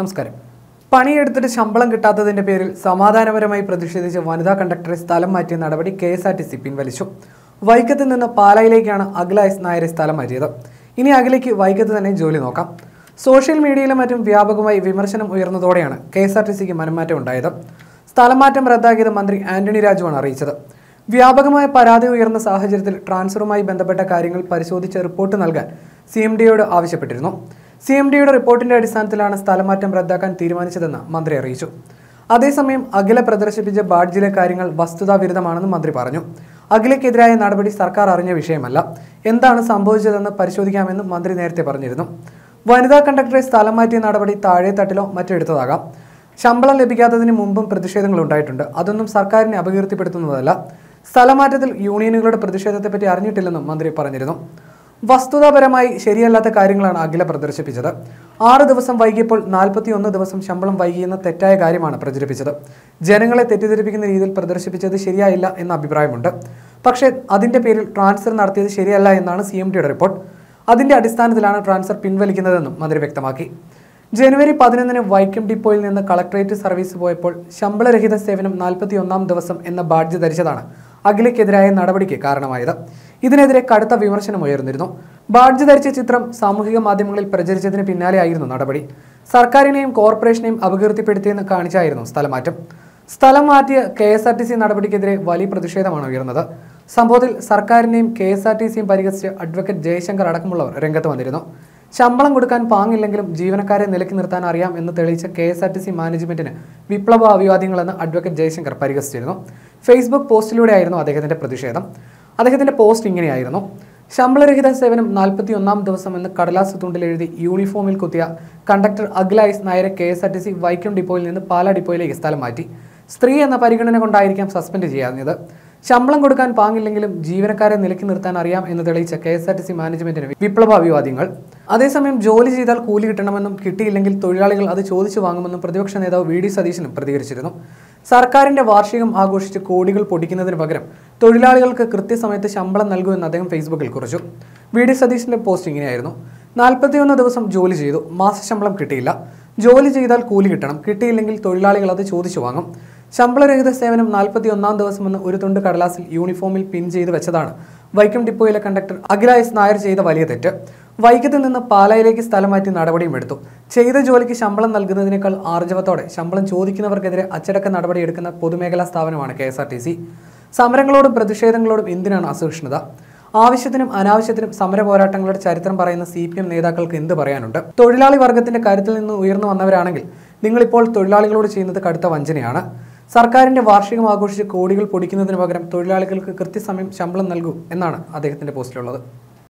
നമസ്കാരം പണിയെടുത്തിട്ട് ശമ്പളം കിട്ടാത്തതിന്റെ പേരിൽ സമാധാനപരമായി പ്രതിഷേധിച്ച് വനിതാ കണ്ടക്ടറെ സ്ഥലം മാറ്റിയ നടപടി K S R T C പിൻവലിച്ചു വൈക്കത്ത് നിന്ന് പാലായിലേക്കാണ് അഖില എസ് നായരെ സ്ഥലം മാറ്റിയത് ഇനി അഖിലയ്ക്ക് വൈക്കത്ത് തന്നെ ജോലി നോക്കാം സോഷ്യൽ മീഡിയയിലും മറ്റും വ്യാപകമായി വിമർശനം ഉയർന്നതോടെയാണ് കെ എസ് ആർ ടി സിക്ക് മനംമാറ്റം ഉണ്ടായത് സ്ഥലം മാറ്റം റദ്ദാക്കിയത് മന്ത്രി ആന്റണി രാജുവാണ് അറിയിച്ചത് വ്യാപകമായ പരാതി ഉയർന്ന സാഹചര്യത്തിൽ ട്രാൻസ്ഫറുമായി ബന്ധപ്പെട്ട കാര്യങ്ങൾ പരിശോധിച്ച് റിപ്പോർട്ട് നൽകാൻ സി എം ഡിയോട് ആവശ്യപ്പെട്ടിരുന്നു സി എം ഡിയുടെ റിപ്പോർട്ടിന്റെ അടിസ്ഥാനത്തിലാണ് സ്ഥലമാറ്റം റദ്ദാക്കാൻ തീരുമാനിച്ചതെന്ന് മന്ത്രി അറിയിച്ചു അതേസമയം അഖില പ്രദർശിപ്പിച്ച ബാഡ്ജിലെ കാര്യങ്ങൾ വസ്തുതാവിരുദ്ധമാണെന്ന് മന്ത്രി പറഞ്ഞു അഖിലയ്ക്കെതിരായ നടപടി സർക്കാർ അറിഞ്ഞ വിഷയമല്ല എന്താണ് സംഭവിച്ചതെന്ന് പരിശോധിക്കാമെന്നും മന്ത്രി നേരത്തെ പറഞ്ഞിരുന്നു വനിതാ കണ്ടക്ടറെ സ്ഥലം മാറ്റിയ നടപടി താഴെ തട്ടിലോ മറ്റോ എടുത്തതാകാം ശമ്പളം ലഭിക്കാത്തതിന് മുമ്പും പ്രതിഷേധങ്ങൾ ഉണ്ടായിട്ടുണ്ട് അതൊന്നും സർക്കാരിനെ അപകീർത്തിപ്പെടുത്തുന്നതല്ല സ്ഥലമാറ്റത്തിൽ യൂണിയനുകളുടെ പ്രതിഷേധത്തെപ്പറ്റി അറിഞ്ഞിട്ടില്ലെന്നും മന്ത്രി പറഞ്ഞിരുന്നു വസ്തുതാപരമായി ശരിയല്ലാത്ത കാര്യങ്ങളാണ് അഖില പ്രദർശിപ്പിച്ചത് ആറ് ദിവസം വൈകിയപ്പോൾ നാൽപ്പത്തി ഒന്ന് ദിവസം ശമ്പളം വൈകിയെന്ന തെറ്റായ കാര്യമാണ് പ്രചരിപ്പിച്ചത് ജനങ്ങളെ തെറ്റിദ്ധരിപ്പിക്കുന്ന രീതിയിൽ പ്രദർശിപ്പിച്ചത് ശരിയായില്ല എന്ന അഭിപ്രായമുണ്ട് പക്ഷേ അതിന്റെ പേരിൽ ട്രാൻസ്ഫർ നടത്തിയത് ശരിയല്ല എന്നാണ് സി എം ഡിയുടെ റിപ്പോർട്ട് അതിന്റെ അടിസ്ഥാനത്തിലാണ് ട്രാൻസ്ഫർ പിൻവലിക്കുന്നതെന്നും മന്ത്രി വ്യക്തമാക്കി ജനുവരി പതിനൊന്നിന് വൈക്കം ഡിപ്പോയിൽ നിന്ന് കളക്ടറേറ്റ് സർവീസ് പോയപ്പോൾ ശമ്പളരഹിത സേവനം നാൽപ്പത്തി ഒന്നാം ദിവസം എന്ന ബാഡ്ജ് ധരിച്ചതാണ് അഖിലയ്ക്കെതിരായ നടപടിക്ക് കാരണമായത് ഇതിനെതിരെ കടുത്ത വിമർശനം ഉയർന്നിരുന്നു ബാഡ്ജ് ധരിച്ച ചിത്രം സാമൂഹിക മാധ്യമങ്ങളിൽ പ്രചരിച്ചതിന് പിന്നാലെയായിരുന്നു നടപടി സർക്കാരിനെയും കോർപ്പറേഷനെയും അപകീർത്തിപ്പെടുത്തിയെന്ന് കാണിച്ചായിരുന്നു സ്ഥലമാറ്റം സ്ഥലം മാറ്റിയ K S R T C നടപടിക്കെതിരെ വലിയ പ്രതിഷേധമാണ് ഉയർന്നത് സംഭവത്തിൽ സർക്കാരിനെയും കെ എസ് ആർ ടി സിയും പരിഹസിച്ച് അഡ്വക്കേറ്റ് ജയശങ്കർ അടക്കമുള്ളവർ രംഗത്ത് വന്നിരുന്നു ശമ്പളം കൊടുക്കാൻ പാങ്ങില്ലെങ്കിലും ജീവനക്കാരെ നിലയ്ക്ക് നിർത്താൻ അറിയാം എന്ന് തെളിയിച്ച K S R T C മാനേജ്മെന്റിന് വിപ്ലവ അഭിവാദ്യങ്ങളെന്ന് അഡ്വക്കേറ്റ് ജയശങ്കർ പരിഹസിച്ചിരുന്നു ഫേസ്ബുക്ക് പോസ്റ്റിലൂടെയായിരുന്നു അദ്ദേഹത്തിന്റെ പ്രതിഷേധം അദ്ദേഹത്തിന്റെ പോസ്റ്റ് ഇങ്ങനെയായിരുന്നു ശമ്പളരഹിത സേവനം നാൽപ്പത്തി ഒന്നാം ദിവസം എന്ന് കടലാസ് തുണ്ടിൽ എഴുതി യൂണിഫോമിൽ കുത്തിയ കണ്ടക്ടർ അഖിലൈസ് നായരെ K S R T C Vaikom ഡിപ്പോയിൽ നിന്ന് പാലാ ഡിപ്പോയിലേക്ക് സ്ഥലം മാറ്റി സ്ത്രീ എന്ന പരിഗണന കൊണ്ടായിരിക്കാം സസ്പെൻഡ് ചെയ്യാഞ്ഞത് ശമ്പളം കൊടുക്കാൻ പാങ്ങില്ലെങ്കിലും ജീവനക്കാരെ നിലയ്ക്ക് നിർത്താൻ അറിയാം എന്ന് തെളിയിച്ച K S R T C മാനേജ്മെന്റിന് വിപ്ലവ അഭിവാദ്യങ്ങൾ അതേസമയം ജോലി ചെയ്താൽ കൂലി കിട്ടണമെന്നും കിട്ടിയില്ലെങ്കിൽ തൊഴിലാളികൾ അത് ചോദിച്ചു വാങ്ങുമെന്നും പ്രതിപക്ഷ നേതാവ് വി ഡി സതീശനും പ്രതികരിച്ചിരുന്നു സർക്കാരിന്റെ വാർഷികം ആഘോഷിച്ച് കോടികൾ പൊടിക്കുന്നതിന് പകരം തൊഴിലാളികൾക്ക് കൃത്യസമയത്ത് ശമ്പളം നൽകുമെന്ന് അദ്ദേഹം ഫേസ്ബുക്കിൽ കുറിച്ചു വി ഡി സതീശന്റെ പോസ്റ്റ് ഇങ്ങനെയായിരുന്നു നാൽപ്പത്തിയൊന്ന് ദിവസം ജോലി ചെയ്തു മാസശമ്പളം കിട്ടിയില്ല ജോലി ചെയ്താൽ കൂലി കിട്ടണം കിട്ടിയില്ലെങ്കിൽ തൊഴിലാളികൾ അത് ചോദിച്ചു വാങ്ങും ശമ്പളരഹിത സേവനം നാൽപ്പത്തി ഒന്നാം ദിവസമെന്ന് ഒരു തുണ്ട് കടലാസിൽ യൂണിഫോമിൽ പിൻ ചെയ്ത് വെച്ചതാണ് വൈക്കം ഡിപ്പോയിലെ കണ്ടക്ടർ അഖില എസ് നായർ ചെയ്ത വലിയ തെറ്റ് വൈക്കത്ത് നിന്ന് പാലായിലേക്ക് സ്ഥലം മാറ്റി നടപടിയും എടുത്തു ചെയ്ത ജോലിക്ക് ശമ്പളം നൽകുന്നതിനേക്കാൾ ആർജവത്തോടെ ശമ്പളം ചോദിക്കുന്നവർക്കെതിരെ അച്ചടക്ക നടപടിയെടുക്കുന്ന പൊതുമേഖലാ സ്ഥാപനമാണ് K S R T C സമരങ്ങളോടും പ്രതിഷേധങ്ങളോടും എന്തിനാണ് അസഹിഷ്ണുത ആവശ്യത്തിനും അനാവശ്യത്തിനും സമര പോരാട്ടങ്ങളുടെ ചരിത്രം പറയുന്ന സി പി എം നേതാക്കൾക്ക് എന്ത് പറയാനുണ്ട് തൊഴിലാളി വർഗത്തിന്റെ കരുത്തിൽ നിന്ന് ഉയർന്നു വന്നവരാണെങ്കിൽ നിങ്ങളിപ്പോൾ തൊഴിലാളികളോട് ചെയ്യുന്നത് കടുത്ത വഞ്ചനയാണ് സർക്കാരിന്റെ വാർഷികം ആഘോഷിച്ച് കോടികൾ പൊടിക്കുന്നതിന് പകരം തൊഴിലാളികൾക്ക് കൃത്യസമയം ശമ്പളം നൽകൂ എന്നാണ് അദ്ദേഹത്തിന്റെ പോസ്റ്റിലുള്ളത്